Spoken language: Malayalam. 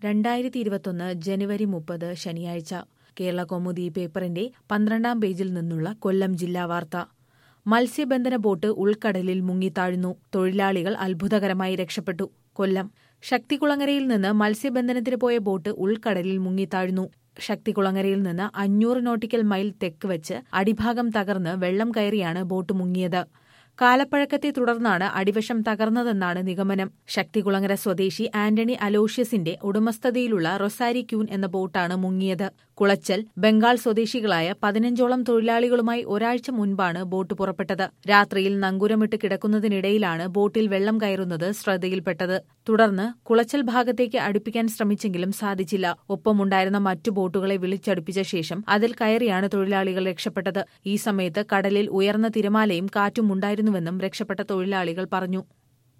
രണ്ടായിരത്തി ഇരുപത്തൊന്ന് ജനുവരി മുപ്പത് ശനിയാഴ്ച കേരള കൗമുദി പേപ്പറിന്റെ പന്ത്രണ്ടാം പേജിൽ നിന്നുള്ള കൊല്ലം ജില്ലാ വാർത്ത മത്സ്യബന്ധന ബോട്ട് ഉൾക്കടലിൽ മുങ്ങിത്താഴ്ന്നു തൊഴിലാളികൾ അത്ഭുതകരമായി രക്ഷപ്പെട്ടു കൊല്ലം ശക്തികുളങ്ങരയിൽ നിന്ന് മത്സ്യബന്ധനത്തിന് പോയ ബോട്ട് ഉൾക്കടലിൽ മുങ്ങിത്താഴ്ന്നു ശക്തികുളങ്ങരയിൽ നിന്ന് അഞ്ഞൂറ് നോട്ടിക്കൽ മൈൽ തെക്ക് വെച്ച് അടിഭാഗം തകർന്ന് വെള്ളം കയറിയാണ് ബോട്ട് മുങ്ങിയത് കാലപ്പഴക്കത്തെ തുടർന്നാണ് അടിവശം തകർന്നതെന്നാണ് നിഗമനം ശക്തികുളങ്ങര സ്വദേശി ആന്റണി അലോഷ്യസിന്റെ ഉടമസ്ഥതയിലുള്ള റൊസാരി ക്യൂൻ എന്ന ബോട്ടാണ് മുങ്ങിയത് കുളച്ചൽ ബംഗാൾ സ്വദേശികളായ പതിനഞ്ചോളം തൊഴിലാളികളുമായി ഒരാഴ്ച മുൻപാണ് ബോട്ട് പുറപ്പെട്ടത് രാത്രിയിൽ നങ്കൂരമിട്ട് കിടക്കുന്നതിനിടയിലാണ് ബോട്ടിൽ വെള്ളം കയറുന്നത് ശ്രദ്ധയിൽപ്പെട്ടത് തുടർന്ന് കുളച്ചൽ ഭാഗത്തേക്ക് അടുപ്പിക്കാൻ ശ്രമിച്ചെങ്കിലും സാധിച്ചില്ല ഒപ്പമുണ്ടായിരുന്ന മറ്റു ബോട്ടുകളെ വിളിച്ചടുപ്പിച്ച ശേഷം അതിൽ കയറിയാണ് തൊഴിലാളികൾ രക്ഷപ്പെട്ടത് ഈ സമയത്ത് കടലിൽ ഉയർന്ന തിരമാലയും കാറ്റും ഉണ്ടായിരുന്നുവെന്നും രക്ഷപ്പെട്ട തൊഴിലാളികൾ പറഞ്ഞു